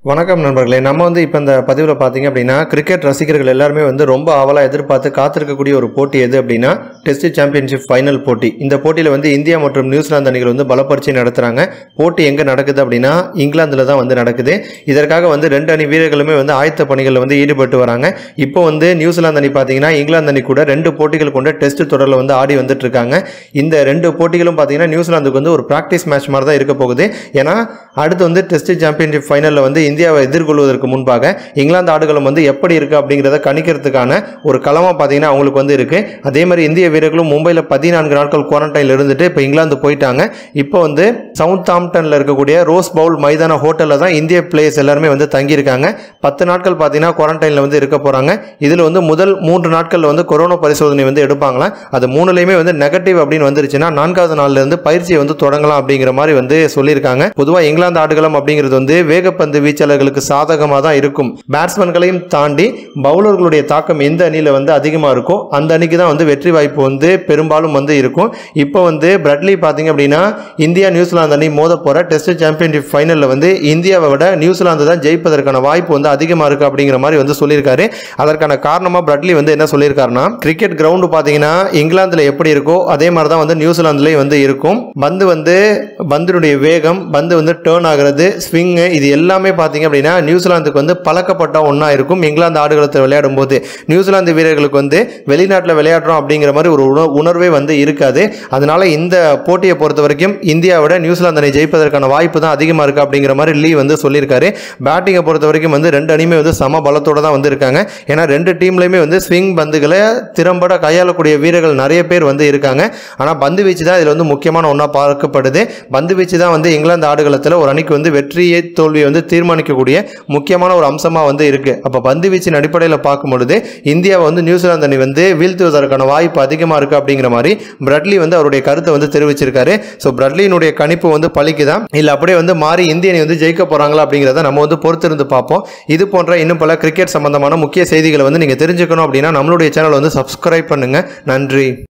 வணக்கம் நண்பர்களே நம்ம வந்து இப்போ இந்த பதிவில் பார்த்தீங்க அப்படின்னா கிரிக்கெட் ரசிகர்கள் எல்லாருமே வந்து ரொம்ப ஆவலாக எதிர்பார்த்து காத்திருக்கக்கூடிய ஒரு போட்டி எது அப்படின்னா டெஸ்ட் சாம்பியன்ஷிப் ஃபைனல் போட்டி இந்த போட்டியில் வந்து இந்தியா மற்றும் நியூசிலாந்து அணிகள் வந்து பலப்பரிச்சை நடத்துகிறாங்க போட்டி எங்கே நடக்குது அப்படின்னா இங்கிலாந்தில் தான் வந்து நடக்குது இதற்காக வந்து ரெண்டு அணி வீரர்களுமே வந்து ஆயத்த பணிகளில் வந்து ஈடுபட்டு வராங்க இப்போ வந்து நியூசிலாந்து அணி பார்த்தீங்கன்னா இங்கிலாந்து அணி கூட ரெண்டு போட்டிகள் கொண்ட டெஸ்ட் தொடரில் வந்து ஆடி வந்துட்டு இருக்காங்க இந்த ரெண்டு போட்டிகளும் பார்த்தீங்கன்னா நியூசிலாந்துக்கு வந்து ஒரு ப்ராக்டிஸ் மேட்ச் மாதிரி தான் இருக்க போகுது ஏன்னா அடுத்து வந்து டெஸ்ட் சாம்பியன்ஷிப் ஃபைனலில் வந்து இந்தியாவை எதிர்கொள்வதற்கு முன்பாக இங்கிலாந்து ஆடுகளம் வந்து எப்படி இருக்குது அப்படிங்கிறத கணிக்கிறதுக்கான ஒரு களமாக பார்த்தீங்கன்னா அவங்களுக்கு வந்து இருக்குது அதே மாதிரி இந்திய வீரர்களும் மும்பையில் பதினான்கு நாட்கள் குவாரண்டைனில் இருந்துட்டு இப்போ இங்கிலாந்து போயிட்டாங்க இப்போ வந்து சவுத் ஆம்டனில் இருக்கக்கூடிய ரோஸ் பவுல் மைதான ஹோட்டலில் தான் இந்திய பிளேயர்ஸ் எல்லாருமே வந்து தங்கியிருக்காங்க பத்து நாட்கள் பார்த்தீங்கன்னா குவாரண்டைனில் வந்து இருக்க போகிறாங்க இதில் வந்து முதல் மூன்று நாட்களில் வந்து கொரோனா பரிசோதனை வந்து எடுப்பாங்களாம் அது மூணுலேயுமே வந்து நெகட்டிவ் அப்படின்னு வந்துருச்சுன்னா நான்காவது நாள்ல இருந்து பயிற்சியை வந்து தொடங்கலாம் அப்படிங்கிற மாதிரி வந்து சொல்லியிருக்காங்க பொதுவாக இங்கிலாந்து ஆடுகளம் அப்படிங்கிறது வந்து வேகப்பந்து வீச்சாளர்களுக்கு சாதகமாக தான் இருக்கும் பேட்ஸ்மேன்களையும் தாண்டி பவுலர்களுடைய தாக்கம் எந்த அணியில் வந்து அதிகமாக இருக்கோ அந்த அணிக்கு தான் வந்து வெற்றி வாய்ப்பு வந்து பெரும்பாலும் வந்து இருக்கும் இப்போ வந்து பிரெட்லி பார்த்தீங்க அப்படின்னா இந்தியா நியூசிலாந்து அணி மோத போகிற டெஸ்ட் சாம்பியன்ஷிப் ஃபைனலில் வந்து இந்தியாவை விட நியூசிலாந்து தான் ஜெயிப்பதற்கான வாய்ப்பு வந்து அதிகமாக இருக்குது அப்படிங்கிற மாதிரி வந்து சொல்லியிருக்காரு அதற்கான காரணமாக பிரெட்லி வந்து என்ன சொல்லியிருக்காருன்னா கிரிக்கெட் கிரவுண்டு பார்த்தீங்கன்னா இங்கிலாந்தில் எப்படி இருக்கோ அதே மாதிரி தான் வந்து நியூசிலாந்துலேயும் வந்து இருக்கும் பந்து வந்து பந்தினுடைய வேகம் பந்து வந்து டேர்ன் ஆகிறது ஸ்விங்கு இது எல்லாமே பார்த்தீங்க அப்படின்னா நியூசிலாந்துக்கு வந்து பழக்கப்பட்ட ஒன்றா இருக்கும் இங்கிலாந்து ஆடுகளத்தில் விளையாடும் போது நியூசிலாந்து வீரர்களுக்கு வந்து வெளிநாட்டில் விளையாடுறோம் அப்படிங்கிற மாதிரி ஒரு உண- உணர்வே வந்து இருக்காது அதனால இந்த போட்டியை பொறுத்த வரைக்கும் இந்தியாவோட நியூசிலாந்து அணி ஜெயிப்பதற்கான வாய்ப்பு தான் அதிகமாக இருக்குது அப்படிங்கிற மாதிரி லீ வந்து சொல்லியிருக்காரு பேட்டிங்கை பொறுத்த வரைக்கும் வந்து ரெண்டு அணியுமே வந்து சம பலத்தோட தான் வந்து இருக்காங்க ஏன்னா ரெண்டு டீம்லையுமே வந்து ஸ்விங் பந்துகளை திறம்பட கையாளக்கூடிய வீரர்கள் நிறைய பேர் வந்து இருக்காங்க ஆனால் பந்து வீச்சு தான் இதில் வந்து முக்கியமான ஒன்றா பார்க்கப்படுது பந்து வீச்சு தான் வந்து இங்கிலாந்து ஆடுகளத்தில் ஒரு அணிக்கு வந்து வெற்றியை தோல்வியை வந்து தீர்மானிக்கக்கூடிய முக்கியமான ஒரு அம்சமாக வந்து இருக்குது அப்போ பந்து வீச்சின் அடிப்படையில் பார்க்கும் பொழுது இந்தியாவை வந்து நியூசிலாந்து அணி வந்து வீழ்த்துவதற்கான வாய்ப்பு அதிகமாக இருக்குது அப்படிங்கிற மாதிரி பிரெட்லி வந்து அவருடைய கருத்தை வந்து தெரிவிச்சிருக்காரு ஸோ பிரெட்லியினுடைய கணிப்பு வந்து பலிக்குதான் இல்லை அப்படியே வந்து மாறி இந்திய அணி வந்து ஜெயிக்க போகிறாங்களா அப்படிங்கிறத நம்ம வந்து பொறுத்திருந்து பார்ப்போம் இது போன்ற இன்னும் பல கிரிக்கெட் சம்பந்தமான முக்கிய செய்திகளை வந்து நீங்கள் தெரிஞ்சுக்கணும் அப்படின்னா நம்மளுடைய சேனலை வந்து சப்ஸ்கிரைப் பண்ணுங்கள் நன்றி